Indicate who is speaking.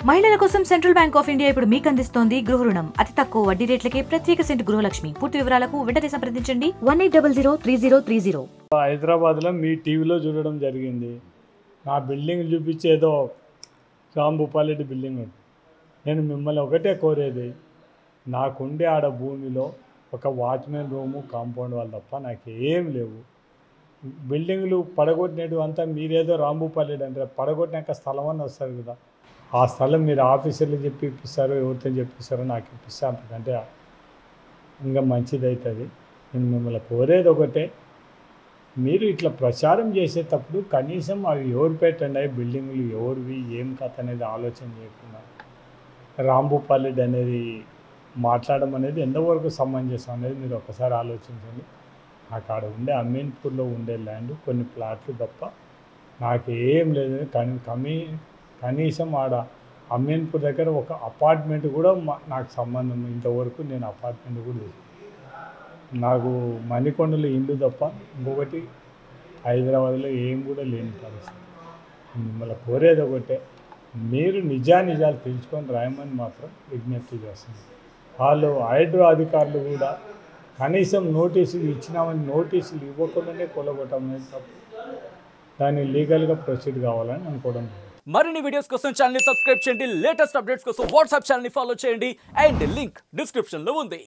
Speaker 1: మహిళల కోసం central bank of India ఇప్పుడు మీకు అందిస్తోంది గృహ రుణం అతి తక్కువ వడ్డీ రేట్లకే ప్రత్యేక సెంట్ గృహలక్ష్మి పూర్తి వివరాలకు వెంటనే సంప్రదించండి one eight double zero three zero three zero
Speaker 2: హైదరాబాద్లో మీ టీవీలో చూడడం జరిగింది నా బిల్డింగ్ చూపించి ఏదో రామ్ భూపాలరెడ్డి బిల్డింగ్ ఉంది. నేను మిమ్మల్ని ఒకటే కోరేది నాకుండే ఆడ భూమిలో ఒక వాచ్మెన్ రూము కాంపౌండ్ వాళ్ళు తప్ప నాకు ఏం లేవు బిల్డింగ్లు పడగొట్టినట్టు అంతా మీరేదో రాంభూపాలరెడ్డి అంటే పడగొట్టినాక స్థలం అని వస్తుంది కదా ఆ స్థలం మీరు ఆఫీసర్లు చెప్పి ఇప్పిస్తారో ఎవరితో చెప్పిస్తారో నాకు ఇప్పిస్తే అంతకంటే ఇంకా మంచిది అవుతుంది నేను మిమ్మల్ని కోరేది ఒకటే మీరు ఇట్లా ప్రచారం చేసేటప్పుడు కనీసం అవి ఎవరు పెట్టండి బిల్డింగులు ఎవరివి ఏం కథ అనేది ఆలోచన చేయకుండా రాంభూపాలెడ్డి అనేది మాట్లాడడం అనేది ఎంతవరకు సమంజసం అనేది మీరు ఒకసారి ఆలోచించండి నాకు ఆడ ఉండే అమీన్పూర్లో ఉండే ల్యాండ్ కొన్ని ప్లాట్లు తప్ప నాకు ఏం లేదు కనీ కమీ కనీసం ఆడ అమీన్పూర్ దగ్గర ఒక అపార్ట్మెంట్ కూడా మా- నాకు సంబంధం ఇంతవరకు నేను అపార్ట్మెంట్ కూడా లేదు నాకు మణికొండలో ఇల్లు తప్ప ఇంకొకటి హైదరాబాద్లో ఏం కూడా లేని పరిస్థితి మిమ్మల్ని కోరేది ఒకటే మీరు నిజానిజాలు తెలుసుకొని రాయమని మాత్రం విజ్ఞప్తి చేస్తుంది వాళ్ళు హైడ్రో అధికారులు కూడా కనీసం నోటీసులు ఇచ్చినామని నోటీసులు ఇవ్వకుండానే కొలగొట్టడం అనేది తప్పు దాన్ని లీగల్గా ప్రొసీడ్ కావాలని అనుకోవడం లేదు.
Speaker 3: మరిన్ని వీడియోస్ కోసం ఛానల్ సబ్స్క్రైబ్ చేయండి లేటెస్ట్ అప్డేట్స్ కోసం వాట్సాప్ ఛానల్ ఫాలో చేయండి అండ్ లింక్ డిస్క్రిప్షన్ లో ఉంది